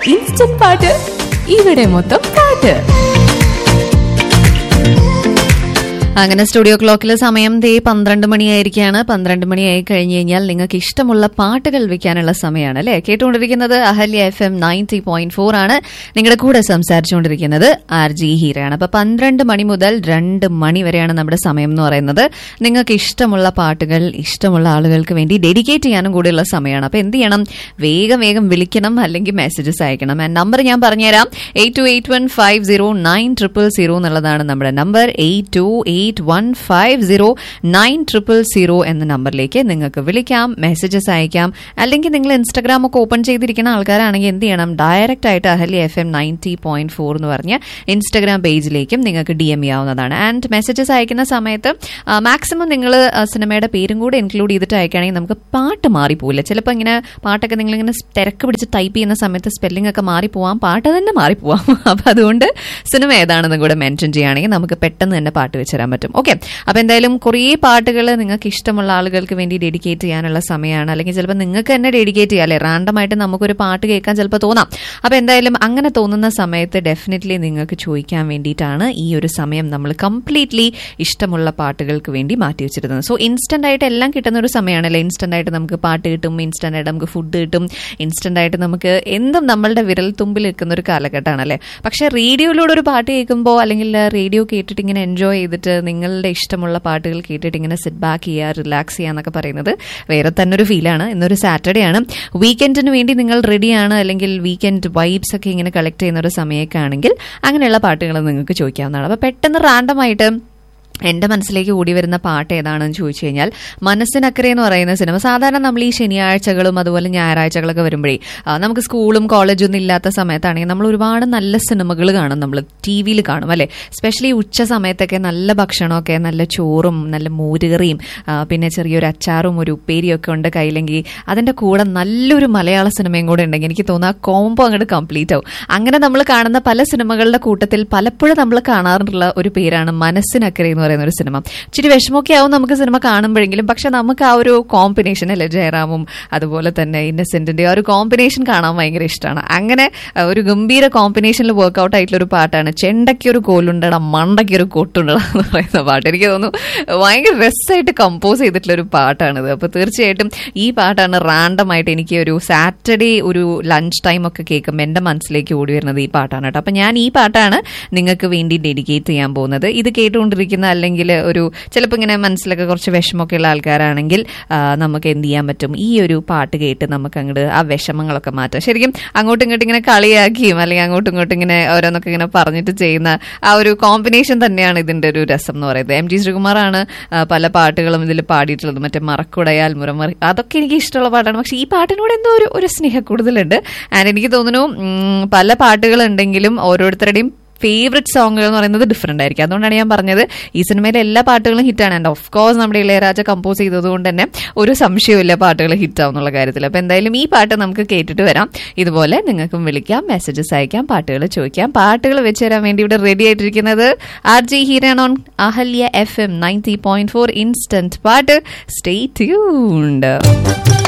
instant പാട്ട് ഇവിടെ മൊത്തം പാട്ട് അങ്ങനെ സ്റ്റുഡിയോ ക്ലോക്കിൽ സമയം ദേ പന്ത്രണ്ട് മണിയായിരിക്കാണ് പന്ത്രണ്ട് മണിയായി കഴിഞ്ഞു കഴിഞ്ഞാൽ നിങ്ങൾക്ക് ഇഷ്ടമുള്ള പാട്ടുകൾ വെക്കാനുള്ള സമയമാണ് അല്ലെ കേട്ടുകൊണ്ടിരിക്കുന്നത് Ahalya F M ninety point four ആണ് നിങ്ങളുടെ കൂടെ സംസാരിച്ചുകൊണ്ടിരിക്കുന്നത് ആർ ജി ഹീരയാണ് അപ്പൊ പന്ത്രണ്ട് മണി മുതൽ രണ്ട് മണി വരെയാണ് നമ്മുടെ സമയം എന്ന് പറയുന്നത് നിങ്ങൾക്ക് ഇഷ്ടമുള്ള പാട്ടുകൾ ഇഷ്ടമുള്ള ആളുകൾക്ക് വേണ്ടി ഡെഡിക്കേറ്റ് ചെയ്യാനും കൂടെയുള്ള സമയമാണ് അപ്പൊ എന്ത് ചെയ്യണം വേഗം വേഗം വിളിക്കണം അല്ലെങ്കിൽ മെസ്സേജസ് അയക്കണം ആൻഡ് നമ്പർ ഞാൻ പറഞ്ഞുതരാം eight two eight one five zero nine triple zero എന്നുള്ളതാണ് നമ്മുടെ number eight two eight one five zero nine triple zero എന്ന നമ്പറിലേക്ക് നിങ്ങൾക്ക് വിളിക്കാം മെസ്സേജസ് അയക്കാം അല്ലെങ്കിൽ നിങ്ങൾ ഇൻസ്റ്റാഗ്രാം ഒക്കെ ഓപ്പൺ ചെയ്തിരിക്കുന്ന ആൾക്കാരാണെങ്കിൽ എന്ത് ചെയ്യണം ഡയറക്റ്റ് ആയിട്ട് Ahalya F M ninety point four എന്ന് പറഞ്ഞ ഇൻസ്റ്റാഗ്രാം പേജിലേക്കും നിങ്ങൾക്ക് ഡി എം ചെയ്യാവുന്നതാണ് ആൻഡ് മെസ്സേജസ് അയക്കുന്ന സമയത്ത് മാക്സിമം നിങ്ങൾ സിനിമയുടെ പേരും കൂടെ ഇൻക്ലൂഡ് ചെയ്തിട്ട് അയക്കുകയാണെങ്കിൽ നമുക്ക് പാട്ട് മാറിപ്പോവില്ല ചിലപ്പോൾ ഇങ്ങനെ പാട്ടൊക്കെ നിങ്ങളിങ്ങനെ തിരക്ക് പിടിച്ച് ടൈപ്പ് ചെയ്യുന്ന സമയത്ത് സ്പെല്ലിംഗ് ഒക്കെ മാറിപ്പോവാം പാട്ട് തന്നെ മാറിപ്പോവാം അപ്പം അതുകൊണ്ട് സിനിമ ഏതാണെന്നും കൂടെ മെൻഷൻ ചെയ്യുകയാണെങ്കിൽ നമുക്ക് പെട്ടെന്ന് തന്നെ പാട്ട് വെച്ചുതരാൻ പറ്റും ഓക്കെ അപ്പം എന്തായാലും കുറേ പാട്ടുകൾ നിങ്ങൾക്ക് ഇഷ്ടമുള്ള ആളുകൾക്ക് വേണ്ടി ഡെഡിക്കേറ്റ് ചെയ്യാനുള്ള സമയമാണ് അല്ലെങ്കിൽ ചിലപ്പോൾ നിങ്ങൾക്ക് തന്നെ ഡെഡിക്കേറ്റ് ചെയ്യാം അല്ലേ റാൻഡമായിട്ട് നമുക്കൊരു പാട്ട് കേൾക്കാൻ ചിലപ്പോൾ തോന്നാം അപ്പം എന്തായാലും അങ്ങനെ തോന്നുന്ന സമയത്ത് ഡെഫിനറ്റ്ലി നിങ്ങൾക്ക് ചോദിക്കാൻ വേണ്ടിയിട്ടാണ് ഈ ഒരു സമയം നമ്മൾ കംപ്ലീറ്റ്ലി ഇഷ്ടമുള്ള പാട്ടുകൾക്ക് വേണ്ടി മാറ്റി വെച്ചിരുന്നത് സോ ഇൻസ്റ്റന്റ് ആയിട്ട് എല്ലാം കിട്ടുന്ന ഒരു സമയമാണല്ലേ ഇൻസ്റ്റന്റ് ആയിട്ട് നമുക്ക് പാട്ട് കിട്ടും ഇൻസ്റ്റന്റ് ആയിട്ട് നമുക്ക് ഫുഡ് കിട്ടും ഇൻസ്റ്റന്റ് ആയിട്ട് നമുക്ക് എന്തും നമ്മളുടെ വിരൽ തുമ്പിൽ നിൽക്കുന്ന ഒരു കാലഘട്ടമാണല്ലേ പക്ഷേ റേഡിയോയിലൂടെ ഒരു പാട്ട് കേൾക്കുമ്പോൾ അല്ലെങ്കിൽ റേഡിയോ കേട്ടിട്ട് ഇങ്ങനെ എൻജോയ് ചെയ്തിട്ട് നിങ്ങളുടെ ഇഷ്ടമുള്ള പാട്ടുകൾ കേട്ടിട്ട് ഇങ്ങനെ സിറ്റ് ബാക്ക് ചെയ്യുക റിലാക്സ് ചെയ്യുക എന്നൊക്കെ പറയുന്നത് വേറെ തന്നെ ഒരു ഫീലാണ് ഇന്നൊരു സാറ്റർഡേ ആണ് വീക്കെൻഡിന് വേണ്ടി നിങ്ങൾ റെഡിയാണ് അല്ലെങ്കിൽ വീക്കെൻഡ് വൈബ്സ് ഒക്കെ ഇങ്ങനെ കളക്ട് ചെയ്യുന്ന ഒരു സമയമൊക്കെ ആണെങ്കിൽ അങ്ങനെയുള്ള പാട്ടുകൾ നിങ്ങൾക്ക് ചോദിക്കാവുന്നതാണ് അപ്പോൾ പെട്ടെന്ന് റാൻഡമായിട്ട് എന്റെ മനസ്സിലേക്ക് കൂടി വരുന്ന പാട്ട് ഏതാണെന്ന് ചോദിച്ചു കഴിഞ്ഞാൽ മനസ്സിനക്കരെ എന്ന് പറയുന്ന സിനിമ സാധാരണ നമ്മൾ ഈ ശനിയാഴ്ചകളും അതുപോലെ ഞായറാഴ്ചകളൊക്കെ വരുമ്പോഴേ ആ, നമുക്ക് സ്കൂളും കോളേജും ഒന്നും ഇല്ലാത്ത സമയത്താണെങ്കിൽ നമ്മൾ ഒരുപാട് നല്ല സിനിമകൾ കാണും നമ്മൾ ടി വിയിൽ കാണും അല്ലെ സ്പെഷ്യലി ഉച്ച സമയത്തൊക്കെ നല്ല ഭക്ഷണമൊക്കെ നല്ല ചോറും നല്ല മോരുകറിയും ആ, പിന്നെ ചെറിയൊരു അച്ചാറും ഒരു ഉപ്പേരിയും ഒക്കെ ഉണ്ട് കയ്യിലെങ്കിൽ അതിന്റെ കൂടെ നല്ലൊരു മലയാള സിനിമയും കൂടെ ഉണ്ടെങ്കിൽ എനിക്ക് തോന്നുന്നു ആ കോംബോ അങ്ങോട്ട് കംപ്ലീറ്റ് ആവും അങ്ങനെ നമ്മൾ കാണുന്ന പല സിനിമകളുടെ കൂട്ടത്തിൽ പലപ്പോഴും നമ്മൾ കാണാറുള്ള ഒരു പേരാണ് മനസ്സിനക്കരെ എന്ന് പറയുന്ന ഒരു സിനിമ ഇച്ചിരി വിഷമമൊക്കെ ആവും നമുക്ക് സിനിമ കാണുമ്പോഴെങ്കിലും പക്ഷെ നമുക്ക് ആ ഒരു കോമ്പിനേഷൻ അല്ലെ ജയറാമും അതുപോലെ തന്നെ ഇന്നസെന്റിന്റെ ആ ഒരു കോമ്പിനേഷൻ കാണാൻ ഭയങ്കര ഇഷ്ടമാണ് അങ്ങനെ ആ, ഒരു ഗംഭീര കോമ്പിനേഷനിൽ വർക്ക്ഔട്ട് ആയിട്ടുള്ള ഒരു പാട്ടാണ് ചെണ്ടയ്ക്കൊരു കോലുണ്ടട മണ്ടയ്ക്കൊരു കൊട്ടുണ്ടട എന്ന് പറയുന്ന പാട്ട് എനിക്ക് തോന്നുന്നു ഭയങ്കര രസമായിട്ട് കമ്പോസ് ചെയ്തിട്ടുള്ള ഒരു പാട്ടാണിത് അപ്പൊ തീർച്ചയായിട്ടും ഈ പാട്ടാണ് റാൻഡം ആയിട്ട് എനിക്ക് ഒരു സാറ്റർഡേ ഒരു ലഞ്ച് ടൈം ഒക്കെ കേൾക്കുമ്പോൾ എന്റെ മനസ്സിലേക്ക് ഓടി വരുന്നത് ഈ പാട്ടാണ് കേട്ടോ അപ്പൊ ഞാൻ ഈ പാട്ടാണ് നിങ്ങൾക്ക് വേണ്ടി ഡെഡിക്കേറ്റ് ചെയ്യാൻ പോകുന്നത് ഇത് കേട്ടുകൊണ്ടിരിക്കുന്ന അല്ലെങ്കിൽ ഒരു ചിലപ്പോൾ ഇങ്ങനെ മനസ്സിലൊക്കെ കുറച്ച് വിഷമമൊക്കെ ഉള്ള ആൾക്കാരാണെങ്കിൽ ആ, നമുക്ക് എന്ത് ചെയ്യാൻ പറ്റും ഈ ഒരു പാട്ട് കേട്ട് നമുക്ക് അങ്ങോട്ട് ആ വിഷമങ്ങളൊക്കെ മാറ്റാം ശരിക്കും അങ്ങോട്ടും ഇങ്ങോട്ടും ഇങ്ങനെ കളിയാക്കിയും അല്ലെങ്കിൽ അങ്ങോട്ടും ഇങ്ങോട്ടും ഇങ്ങനെ ഓരോന്നൊക്കെ ഇങ്ങനെ പറഞ്ഞിട്ട് ചെയ്യുന്ന ആ ഒരു കോമ്പിനേഷൻ തന്നെയാണ് ഇതിന്റെ ഒരു രസം എന്ന് പറയുന്നത് എം ജി ശ്രീകുമാറാണ് ആ, പല പാട്ടുകളും ഇതിൽ പാടിയിട്ടുള്ളത് മറ്റേ മറക്കുടയാൽ മുറമറി അതൊക്കെ എനിക്ക് ഇഷ്ടമുള്ള പാട്ടാണ് പക്ഷെ ഈ പാട്ടിനോട് എന്തോ ഒരു ഒരു സ്നേഹ കൂടുതലുണ്ട് ആൻഡ് എനിക്ക് തോന്നുന്നു ഉം, പല പാട്ടുകളുണ്ടെങ്കിലും ഓരോരുത്തരുടെയും ഫേവററ്റ് സോങ്ങുകൾ എന്ന് പറയുന്നത് ഡിഫറെന്റ് ആയിരിക്കും അതുകൊണ്ടാണ് ഞാൻ പറഞ്ഞത് ഈ സിനിമയിലെ എല്ലാ പാട്ടുകളും ഹിറ്റാണ് ആൻഡ് ഓഫ് കോഴ്സ് നമ്മുടെ ഇളയരാജ കമ്പോസ് ചെയ്തതുകൊണ്ട് തന്നെ ഒരു സംശയമില്ല പാട്ടുകൾ ഹിറ്റ് ആവുന്നുള്ള കാര്യത്തിൽ അപ്പൊ എന്തായാലും ഈ പാട്ട് നമുക്ക് കേട്ടിട്ട് വരാം ഇതുപോലെ നിങ്ങൾക്കും വിളിക്കാം മെസ്സേജസ് അയക്കാം പാട്ടുകൾ ചോദിക്കാം പാട്ടുകൾ വെച്ച് തരാൻ വേണ്ടി ഇവിടെ റെഡി ആയിട്ടിരിക്കുന്നത് R G Heeran on Ahalya F M ninety point four instant പാട്ട് സ്റ്റേ ട്യൂൺഡ്